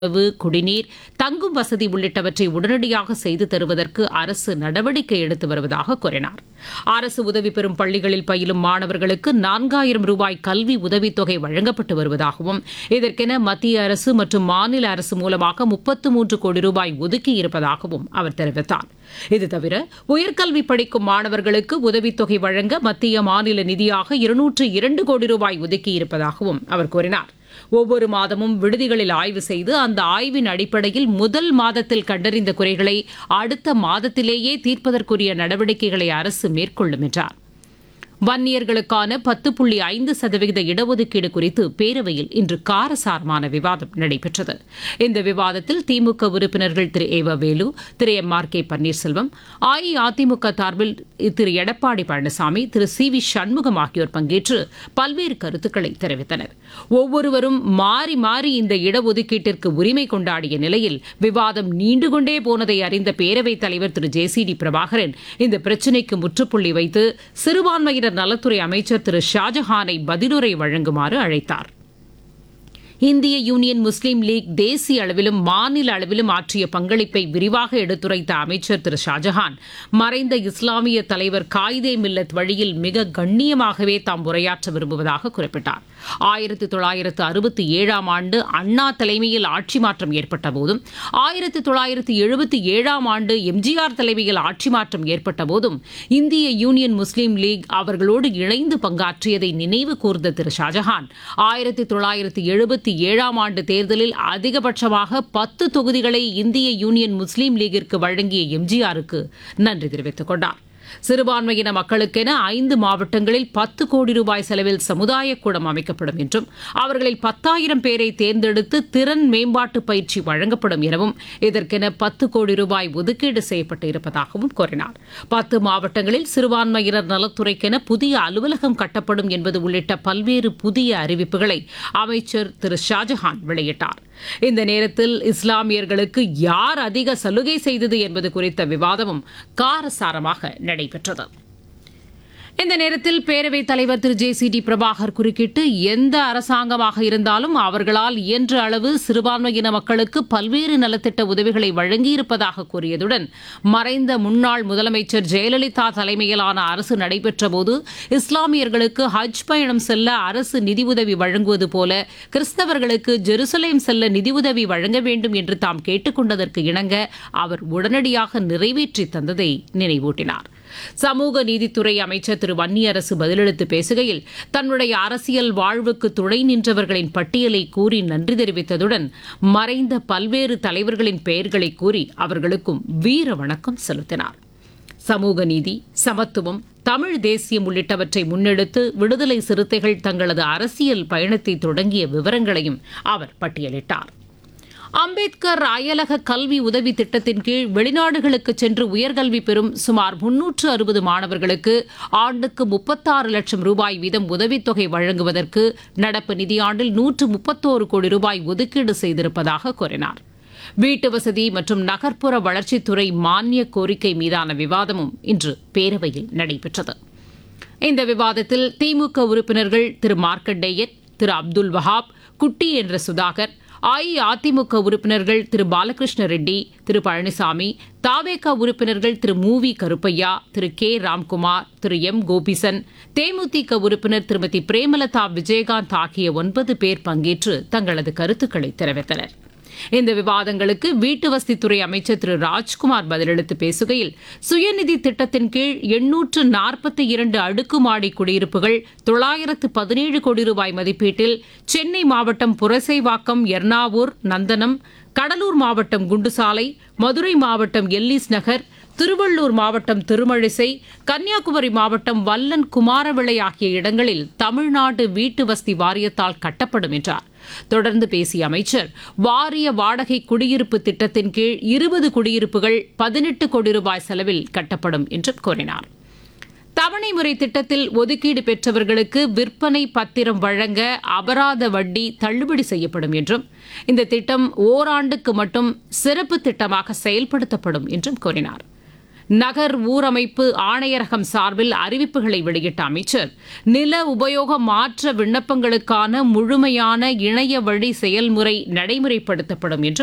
உணவு குடிநீர் தங்கும் வசதி உள்ளிட்டவற்றை உடனடியாக செய்து தருவதற்கு அரசு நடவடிக்கை எடுத்து வருவதாக கூறினார் அரசு உதவி பெறும் பள்ளிகளில் பயிலும் மாணவர்களுக்கு நான்காயிரம் ரூபாய் கல்வி உதவித்தொகை வழங்கப்பட்டு வருவதாகவும் இதற்கென மத்திய அரசு மற்றும் மாநில அரசு மூலமாக முப்பத்து மூன்று கோடி ரூபாய் ஒதுக்கியிருப்பதாகவும் அவர் தெரிவித்தார் இது தவிர உயர்கல்வி படிக்கும் மாணவர்களுக்கு உதவித்தொகை வழங்க மத்திய மாநில நிதியாக இருநூற்று இரண்டு கோடி ரூபாய் ஒதுக்கியிருப்பதாகவும் அவர் கூறினார் ஒவ்வொரு மாதமும் விடுதிகளில் ஆய்வு செய்து அந்த ஆய்வின் அடிப்படையில் முதல் மாதத்தில் கண்டறிந்த குறைகளை அடுத்த மாதத்திலேயே தீர்ப்பதற்குரிய நடவடிக்கைகளை அரசு மேற்கொள்ளும் என்றார் வன்னியர்களுக்கான பத்து புள்ளி ஐந்து சதவிகித இடஒதுக்கீடு குறித்து பேரவையில் இன்று காரசாரமான விவாதம் நடைபெற்றது இந்த விவாதத்தில் திமுக உறுப்பினர்கள் திரு ஏவ Velu Thiru M R K Panneerselvam AIADMK சார்பில் திரு எடப்பாடி பழனிசாமி திரு சி வி சண்முகம் ஆகியோர் பங்கேற்று பல்வேறு கருத்துக்களை தெரிவித்தனர் ஒவ்வொருவரும் மாறி மாறி இந்த இடஒதுக்கீட்டிற்கு உரிமை கொண்டாடிய நிலையில் விவாதம் நீண்டு கொண்டே போனதை அறிந்த பேரவைத் தலைவர் Thiru J C D Prabhakaran இந்த பிரச்சினைக்கு முற்றுப்புள்ளி வைத்து சிறுபான்மையினர் நலத்துறை அமைச்சர் திரு ஷாஜஹானை பதிலுரை வழங்குமாறு அழைத்தார் இந்திய யூனியன் முஸ்லீம் லீக் தேசிய அளவிலும் மாநில அளவிலும் ஆற்றிய பங்களிப்பை விரிவாக எடுத்துரைத்த அமைச்சர் திரு ஷாஜஹான் மறைந்த இஸ்லாமிய தலைவர் காயிதே மில்லத் வழியில் மிக கண்ணியமாகவே தாம் உரையாற்ற விரும்புவதாக குறிப்பிட்டார் ஆயிரத்தி தொள்ளாயிரத்து அறுபத்தி ஏழாம் ஆண்டு அண்ணா தலைமையில் ஆட்சி மாற்றம் ஏற்பட்ட போதும் ஆயிரத்தி தொள்ளாயிரத்து எழுபத்தி ஏழாம் ஆண்டு எம்ஜிஆர் தலைமையில் ஆட்சி மாற்றம் ஏற்பட்ட போதும் இந்திய யூனியன் முஸ்லீம் லீக் அவர்களோடு இணைந்து பங்காற்றியதை நினைவு கூர்ந்த திரு ஷாஜஹான் ஆயிரத்தி தொள்ளாயிரத்து எழுபத்தி ஏழாம் ஆண்டு தேர்தலில் அதிகபட்சமாக பத்து தொகுதிகளை இந்திய யூனியன் முஸ்லீம் லீகிற்கு வழங்கிய எம்ஜிஆருக்கு நன்றி தெரிவித்துக் கொண்டார் சிறுபான்மையின மக்களுக்கென ஐந்து மாவட்டங்களில் பத்து கோடி ரூபாய் செலவில் சமுதாய கூடம் அமைக்கப்படும் என்றும் அவர்களில் பத்தாயிரம் பேரை தேர்ந்தெடுத்து திறன் மேம்பாட்டு பயிற்சி வழங்கப்படும் எனவும் இதற்கென பத்து கோடி ரூபாய் ஒதுக்கீடு செய்யப்பட்டு இருப்பதாகவும் கூறினார் பத்து மாவட்டங்களில் சிறுபான்மையினர் நலத்துறைக்கென புதிய அலுவலகம் கட்டப்படும் என்பது உள்ளிட்ட பல்வேறு புதிய அறிவிப்புகளை அமைச்சர் திரு ஷாஜஹான் வெளியிட்டார் இந்த நேரத்தில் இஸ்லாமியர்களுக்கு யார் அதிக சலுகை செய்தது என்பது குறித்த விவாதமும் காரசாரமாக நடைபெற்றது இந்த நேரத்தில் பேரவைத் தலைவர் Thiru J C D Prabhakar குறுக்கிட்டு எந்த அரசாங்கமாக இருந்தாலும் அவர்களால் இயன்ற அளவு சிறுபான்மையின மக்களுக்கு பல்வேறு நலத்திட்ட உதவிகளை வழங்கியிருப்பதாக கூறியதுடன் மறைந்த முன்னாள் முதலமைச்சர் ஜெயலலிதா தலைமையிலான அரசு நடைபெற்றபோது இஸ்லாமியர்களுக்கு ஹஜ் பயணம் செல்ல அரசு நிதியுதவி வழங்குவது போல கிறிஸ்தவர்களுக்கு ஜெருசலேம் செல்ல நிதியுதவி வழங்க வேண்டும் என்று தாம் கேட்டுக் கொண்டதற்கு இணங்க அவர் உடனடியாக நிறைவேற்றி தந்ததை நினைவூட்டினார் சமூக நீதித்துறை அமைச்சர் திரு வன்னியரசு பதிலளித்து பேசுகையில் தன்னுடைய அரசியல் வாழ்வுக்கு துணை நின்றவர்களின் பட்டியலை கூறி நன்றி தெரிவித்ததுடன் மறைந்த பல்வேறு தலைவர்களின் பெயர்களை கூறி அவர்களுக்கும் வீர வணக்கம் செலுத்தினார் சமூக நீதி சமத்துவம் தமிழ் தேசியம் உள்ளிட்டவற்றை முன்னெடுத்து விடுதலை சிறுத்தைகள் தங்களது அரசியல் பயணத்தை தொடங்கிய விவரங்களையும் அவர் பட்டியலிட்டார் அம்பேத்கர் அயலக கல்வி உதவி திட்டத்தின் கீழ் வெளிநாடுகளுக்கு சென்று உயர்கல்வி பெறும் சுமார் முன்னூற்று அறுபது மாணவர்களுக்கு ஆண்டுக்கு முப்பத்தாறு லட்சம் ரூபாய் வீதம் உதவித்தொகை வழங்குவதற்கு நடப்பு நிதியாண்டில் நூற்று முப்பத்தோரு கோடி ரூபாய் ஒதுக்கீடு செய்திருப்பதாக கூறினார் வீட்டு வசதி மற்றும் நகர்ப்புற வளர்ச்சித்துறை மானிய கோரிக்கை மீதான விவாதமும் இன்று பேரவையில் நடைபெற்றது இந்த விவாதத்தில் திமுக உறுப்பினர்கள் திரு மார்க்கண்டேயன் திரு அப்துல் வஹாப் குட்டி என்ற சுதாகர் அஇஅதிமுக உறுப்பினர்கள் திரு பாலகிருஷ்ண ரெட்டி திரு பழனிசாமி தாவேக உறுப்பினர்கள் திரு மூவி கருப்பையா திரு கே ராம்குமார் திரு எம் கோபிசன் தேமுதிக உறுப்பினர் திருமதி பிரேமலதா விஜயகாந்த் ஆகிய ஒன்பது பேர் பங்கேற்று தங்களது கருத்துக்களை தெரிவித்தனர் இந்த விவாதங்களுக்கு வீட்டு வசதித்துறை அமைச்சர் திரு ராஜ்குமார் பதிலளித்து பேசுகையில் சுயநிதி திட்டத்தின் கீழ் எண்ணூற்று நாற்பத்தி இரண்டு அடுக்குமாடி குடியிருப்புகள் தொள்ளாயிரத்து பதினேழு கோடி ரூபாய் மதிப்பீட்டில் சென்னை மாவட்டம் புரசைவாக்கம் எர்ணாவூர் நந்தனம் கடலூர் மாவட்டம் குண்டுசாலை மதுரை மாவட்டம் எல்லிஸ் நகர் திருவள்ளூர் மாவட்டம் திருமழிசை கன்னியாகுமரி மாவட்டம் வல்லன் குமாரவிளை ஆகிய இடங்களில் தமிழ்நாடு வீட்டு வசதி வாரியத்தால் கட்டப்படும் என்றார் தொடர்ந்து பேசிய அமைச்சர் வாரிய வாடகை குடியிருப்பு திட்டத்தின் கீழ் இருபது குடியிருப்புகள் பதினெட்டு கோடி ரூபாய் செலவில் கட்டப்படும் என்றும் கூறினார் தவணை முறை திட்டத்தில் ஒதுக்கீடு பெற்றவர்களுக்கு விற்பனை பத்திரம் வழங்க அபராத வட்டி தள்ளுபடி செய்யப்படும் என்றும் இந்த திட்டம் ஓராண்டுக்கு மட்டும் சிறப்பு திட்டமாக செயல்படுத்தப்படும் என்றும் கூறினார் நகர் ஊரமைப்பு ஆணையரகம் சார்பில் அறிவிப்புகளை வெளியிட்ட அமைச்சர் நில உபயோக மாற்ற விண்ணப்பங்களுக்கான முழுமையான இணைய வழி செயல்முறை நடைமுறைப்படுத்தப்படும் என்று